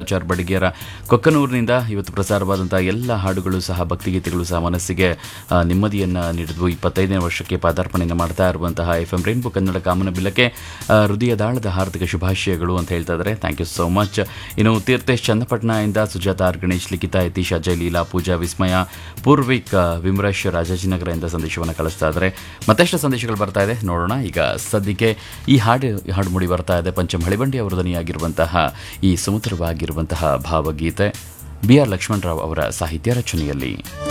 ರೇಣುಕಾಚಾರ್ ಬಡಿಗೇರ ಕೊಕ್ಕನೂರಿನಿಂದ ಇವತ್ತು ಪ್ರಸಾರವಾದಂತಹ ಎಲ್ಲ ಹಾಡುಗಳು ಸಹ ಭಕ್ತಿಗೀತೆಗಳು ಸಹ ಮನಸ್ಸಿಗೆ ಆ, ನೆಮ್ಮದಿಯನ್ನ ನೀಡಿದ್ವು ಇಪ್ಪತ್ತೈದನೇ ವರ್ಷಕ್ಕೆ ಪಾದಾರ್ಪಣೆಯನ್ನು ಮಾಡ್ತಾ ಇರುವಂತಹ ಎಫ್ ಎಂ ರೈನ್ಬೋ ಕನ್ನಡ ಕಾಮನಬಿಲ್ಲಕ್ಕೆ ಆ, ಹೃದಯದಾಳದ ಹಾರ್ದಿಕ ಶುಭಾಶಯಗಳು ಅಂತ ಹೇಳ್ತಾ ಇದ್ದಾರೆ ಥ್ಯಾಂಕ್ ಯು ಸೋ ಮಚ್ ಇನ್ನು ತೀರ್ಥೇಶ್ ಚನ್ನಪಟ್ಟಣದಿಂದ ಸುಜಾತ ಆರ್ ಗಣೇಶ್ ಲಿಖಿತಾ ಯತೀಶ್ ಅಜಯ್ ಲೀಲಾ ಪೂಜಾ ವಿಸ್ಮಯ ಪೂರ್ವಿಕ್ ಆ, ವಿಮ್ರೇಶ್ ರಾಜಾಜಿನಗರದಿಂದ ಸಂದೇಶವನ್ನು ಕಳಿಸ್ತಾ ಇದ್ದಾರೆ ಮತ್ತಷ್ಟು ಸಂದೇಶಗಳು ಬರ್ತಾ ಇದೆ ನೋಡೋಣ ಈಗ ಸದ್ಯಕ್ಕೆ ಈ ಹಾಡು ಈ ಹಾಡು ಮೂಡಿ ಬರ್ತಾ ಇದೆ ಪಂಚಮ್ ಹಳಿಬಂಡಿ ಅವರ ಧ್ವನಿಯಾಗಿರುವಂತಹ ಈ ಸುಮಧುರವಾಗಿರುವಂತಹ ಭಾವಗೀತೆ ಬಿ ಆರ್ ಲಕ್ಷ್ಮಣರಾವ್ ಅವರ ಸಾಹಿತ್ಯ ರಚನೆಯಲ್ಲಿ